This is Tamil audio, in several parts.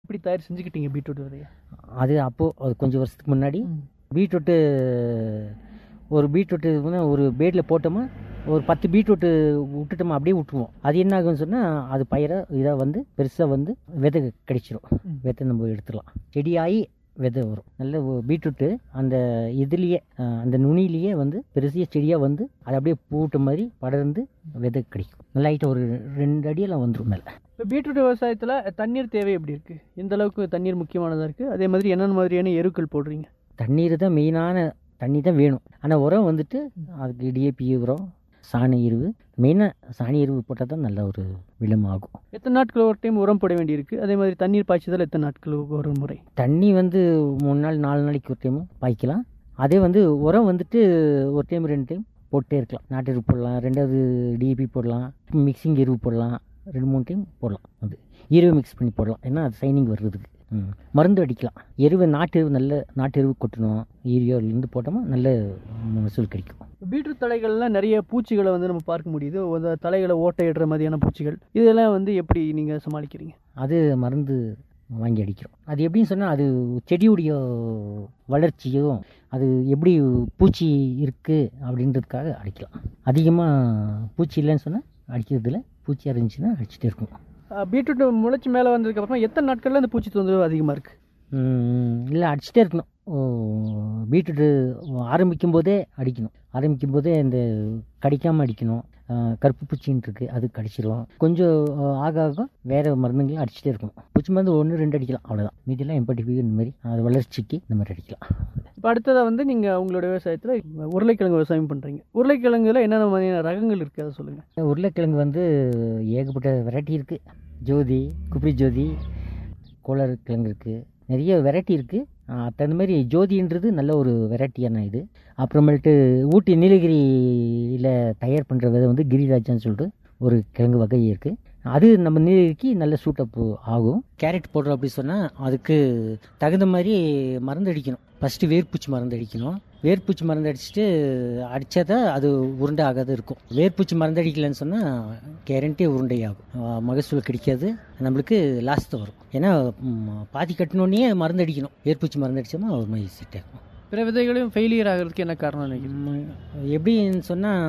எப்படி தயார் செஞ்சுக்கிட்டீங்க பீட்ரூட் விதையை அது அப்போது அது கொஞ்சம் வருஷத்துக்கு முன்னாடி பீட்ரூட்டு ஒரு பீட்ரூட்டு வந்து ஒரு பேடில் போட்டோமா ஒரு பத்து பீட்ரூட்டு விட்டுட்டோமா அப்படியே விட்டுருவோம் அது என்ன ஆகும்னு சொன்னால் அது பயிரை இதாக வந்து பெருசாக வந்து விதை கிடைச்சிரும் ம். விதை நம்ம எடுத்துடலாம் செடியாகி விதை வரும் நல்ல ஒ- பீட்ரூட்டு அந்த இதுலேயே அந்த நுனியிலேயே வந்து பெருசிய செடியாக வந்து அது அப்படியே பூட்ட மாதிரி படர்ந்து விதை கிடைக்கும் நல்லா ஹைட்டாக ஒரு ரெண்டு அடியெல்லாம் வந்துடும் மேலே இப்போ பீட்ரூட் விவசாயத்தில் தண்ணீர் தேவை எப்படி இருக்குது எந்த அளவுக்கு தண்ணீர் முக்கியமானதாக இருக்குது அதே மாதிரி என்னென்ன மாதிரியான எருக்கள் போடுறீங்க தண்ணீர் தான் மெயினான தண்ணி தான் வேணும் ஆனால் உரம் வந்துட்டு அதுக்கு டிஏபி உரம் சாணி எருவு மெயினாக சாணி எருவு போட்டால் தான் நல்ல ஒரு விளம் ஆகும் எத்தனை நாட்கள் ஒரு டைம் உரம் போட வேண்டியிருக்கு அதே மாதிரி தண்ணீர் பாய்ச்சுதல் எத்தனை நாட்களுக்கு ஒரு முறை தண்ணி வந்து மூணு நாள் நாலு நாளைக்கு ஒரு டைம் பாய்க்கலாம் அதே வந்து உரம் வந்துட்டு ஒரு டைம் ரெண்டு டைம் போட்டே இருக்கலாம் நாட்டு எருவு போடலாம் ரெண்டாவது டிஏபி போடலாம் மிக்சிங் எருவு போடலாம் ரெண்டு மூணு டைம் போடலாம் அது எருவு மிக்ஸ் பண்ணி போடலாம் ஏன்னா அது சைனிங் வர்றதுக்கு ம். மருந்து அடிக்கலாம் எருவு நாட்டு எருவு நல்ல நாட்டு எருவு கொட்டணும் ஈரியோலேருந்து போட்டோமா நல்ல மகசூல் கிடைக்கும் பீட்ரூட் தலைகள்லாம் நிறைய பூச்சிகளை வந்து நம்ம பார்க்க முடியுது அந்த தலைகளை ஓட்டையிடுற மாதிரியான பூச்சிகள் இதெல்லாம் வந்து எப்படி நீங்கள் சமாளிக்கிறீங்க அது மருந்து வாங்கி அடிக்கிறோம் அது எப்படின்னு சொன்னால் அது செடியுடைய வளர்ச்சியும் அது எப்படி பூச்சி இருக்குது அப்படின்றதுக்காக அடிக்கலாம் அதிகமாக பூச்சி இல்லைன்னு சொன்னால் அடிக்கிறதுல பூச்சி இருந்துச்சுன்னா அடிச்சுட்டே இருக்கும் பீட்ரூட் முளைச்சி மேலே வந்ததுக்கப்புறமா எத்தனை நாட்களில் அந்த பூச்சி தொந்தரவு அதிகமாக இருக்குது இல்லை அடிச்சுட்டே இருக்கணும் ஓ, பீட்ரூட்டு ஆரம்பிக்கும் போதே அடிக்கணும் ஆரம்பிக்கும் போதே இந்த கடிக்காமல் அடிக்கணும் ஆ, கருப்பு பூச்சின்னு இருக்குது அது கடிச்சிரும் கொஞ்சம் ஆ, ஆக ஆக வேறு மருந்துங்களும் அடிச்சுட்டே இருக்கணும் பூச்சி மருந்து ஒன்று ரெண்டு அடிக்கலாம் அவ்வளோதான் மீதியெல்லாம் எம்பட்டிபி இந்த மாதிரி அது வளர்ச்சிக்கு இந்த மாதிரி அடிக்கலாம் இப்போ அடுத்ததாக வந்து நீங்கள் உங்களோட விவசாயத்தில் உருளைக்கிழங்கு விவசாயம் பண்ணுறீங்க உருளைக்கிழங்குல என்னென்ன மாதிரியான ரகங்கள் இருக்குது அதை சொல்லுங்கள் உருளைக்கிழங்கு வந்து ஏகப்பட்ட வெரைட்டி இருக்குது ஜோதி குப்ரி ஜோதி கோளர் கிழங்கு இருக்குது நிறைய வெரைட்டி இருக்குது தகுந்த மாதிரி ஜோதின்றது நல்ல ஒரு வெரைட்டியான இது அப்புறமேட்டு ஊட்டி நீலகிரியில் தயார் பண்ணுற விதை வந்து கிரிராஜான்னு சொல்லிட்டு ஒரு கிழங்கு வகை இருக்குது அது நம்ம நீலகிரிக்கு நல்ல சூட்டப் ஆகும் கேரட் போடுறோம் அப்படி சொன்னால் அதுக்கு தகுந்த மாதிரி மருந்து அடிக்கணும் ஃபஸ்ட்டு வேர்பூச்சி மருந்து அடிக்கணும் வேர்பூச்சி மருந்து அடிச்சுட்டு அடித்தா தான் அது உருண்டை ஆகாது இருக்கும் வேர்பூச்சி மருந்து அடிக்கலைன்னு சொன்னால் கேரண்டி உருண்டை ஆகும் ஆஹ் மகசூல் கிடைக்காது நம்மளுக்கு லாஸ் தான் வரும் ஏன்னா ம், பாதி கட்டினோடனே மருந்து அடிக்கணும் வேர்பூச்சி மருந்து அடித்தோம்னா ஒரு மாதிரி செட் ஆகும் பிற விதைகளையும் ஃபெயிலியர் ஆகிறதுக்கு என்ன காரணம் நினைக்கிறீங்க ம், எப்படின்னு சொன்னால்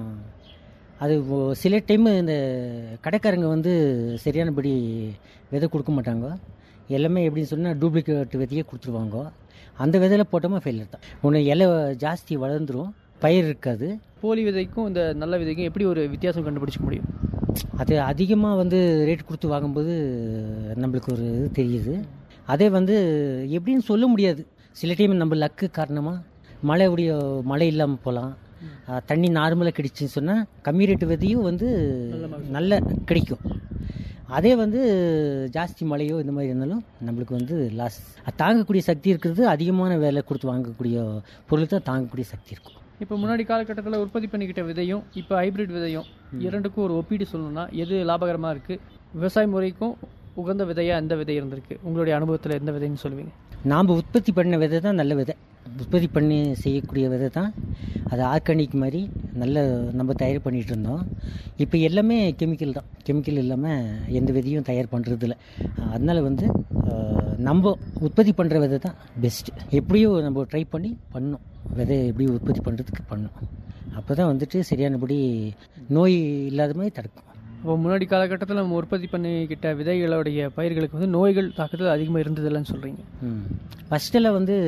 அது ஒ- சில டைம் இந்த கடைக்காரங்க வந்து சரியானபடி விதை கொடுக்க மாட்டாங்க எல்லாமே எப்படின்னு சொன்னால் டூப்ளிகேட் விதையே கொடுத்துருவாங்க அந்த விதையில போட்டோமா ஃபெயிலியர் தான் ஒன்று இலை ஜாஸ்தி வளர்ந்துரும் பயிர் இருக்காது போலி விதைக்கும் இந்த நல்ல விதைக்கும் எப்படி ஒரு வித்தியாசம் கண்டுபிடிச்சிக்க முடியும் அது அதிகமாக வந்து ரேட் கொடுத்து வாங்கும்போது நம்மளுக்கு ஒரு இது தெரியுது அதே வந்து எப்படின்னு சொல்ல முடியாது சில டைம் நம்ம லக்கு காரணமாக மழையுடைய மழை இல்லாமல் போகலாம் தண்ணி நார்மலாக கிடைச்சுன்னு சொன்னால் கம்மி ரேட்டு விதையும் வந்து நல்ல கிடைக்கும் அதே வந்து ஜாஸ்தி மழையோ இந்த மாதிரி இருந்தாலும் நம்மளுக்கு வந்து லாஸ் தாங்கக்கூடிய சக்தி இருக்கிறது அதிகமான விலை கொடுத்து வாங்கக்கூடிய பொருள் தான் தாங்கக்கூடிய சக்தி இருக்கும் இப்போ முன்னாடி காலகட்டத்தில் உற்பத்தி பண்ணிக்கிட்ட விதையும் இப்போ ஹைபிரிட் விதையும் இரண்டுக்கும் ஒரு ஒப்பீடு சொல்லணும்னா எது லாபகரமாக இருக்குது விவசாய முறைக்கும் உகந்த விதையாக எந்த விதை இருந்திருக்கு உங்களுடைய அனுபவத்தில் எந்த விதைன்னு சொல்லுவீங்க நாம் உற்பத்தி பண்ண விதை தான் நல்ல விதை உற்பத்தி பண்ணி செய்யக்கூடிய விதை தான் அது ஆர்கானிக் மாதிரி நல்ல நம்ம தயார் பண்ணிகிட்டு இருந்தோம் இப்போ எல்லாமே கெமிக்கல் தான் கெமிக்கல் இல்லாமல் எந்த விதையும் தயார் பண்ணுறதில்ல அதனால் வந்து அஹ், நம்ம உற்பத்தி பண்ணுற விதை தான் பெஸ்ட்டு எப்படியோ நம்ம ட்ரை பண்ணி பண்ணணும் விதை எப்படி உற்பத்தி பண்ணுறதுக்கு பண்ணணும் அப்போ தான் வந்துட்டு சரியானபடி நோய் இல்லாத மாதிரி தடுக்கும் இப்போ முன்னாடி காலகட்டத்தில் நம்ம உற்பத்தி பண்ணிக்கிட்ட விதைகளுடைய பயிர்களுக்கு வந்து நோய்கள் தாக்குதல் அதிகமாக இருந்ததில்லைன்னு சொல்கிறீங்க ஃபஸ்ட்டெல்லாம் வந்து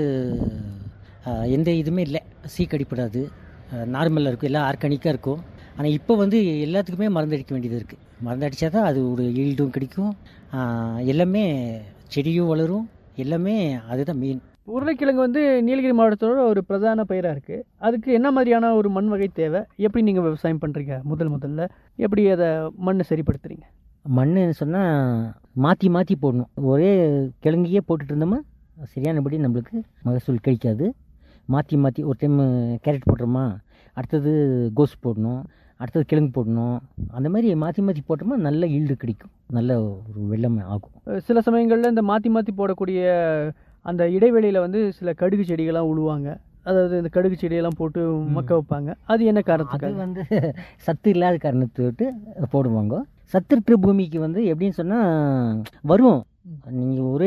ஆஹ், எந்த இதுவுமே இல்லை சீக்கடிப்படாது நார்மலாக இருக்கும் எல்லாம் ஆர்கானிக்காக இருக்கும் ஆனால் இப்போ வந்து எல்லாத்துக்குமே மருந்து அடிக்க வேண்டியது இருக்குது மருந்து அடித்தா தான் அது ஒரு ஈல்டும் கிடைக்கும் ஆஹ், எல்லாமே செடியும் வளரும் எல்லாமே அதுதான் மெயின் உருளைக்கிழங்கு வந்து நீலகிரி மாவட்டத்தோட ஒரு பிரதான பயிராக இருக்குது அதுக்கு என்ன மாதிரியான ஒரு மண் வகை தேவை எப்படி நீங்கள் விவசாயம் பண்ணுறீங்க முதல் முதல்ல எப்படி அதை மண்ணை சரிப்படுத்துறீங்க மண்ணுன்னு சொன்னால் மாற்றி மாற்றி போடணும் ஒரே கிழங்கையே போட்டுட்டு இருந்தோமா சரியானபடி நம்மளுக்கு மகசூல் கிடைக்காது மாற்றி மாற்றி ஒரு டைம் கேரட் போடுறோமா அடுத்தது கோஸ் போடணும் அடுத்தது கிழங்கு போடணும் அந்த மாதிரி மாற்றி மாற்றி போட்டோமா நல்ல ஈல்டு கிடைக்கும் நல்ல ஒரு வெள்ளம் ஆகும் அஹ் சில சமயங்களில் இந்த மாற்றி மாற்றி போடக்கூடிய அந்த இடைவெளியில் வந்து சில கடுகு செடிகள்லாம் உழுவாங்க அதாவது இந்த கடுகு செடியெல்லாம் போட்டு மக்க வைப்பாங்க அது என்ன அது காரணத்துக்காக வந்து சத்து இல்லாத காரணத்தை விட்டு போடுவாங்க சத்து இருக்கிற பூமிக்கு வந்து எப்படின்னு சொன்னால் வரும் நீங்கள் ஒரே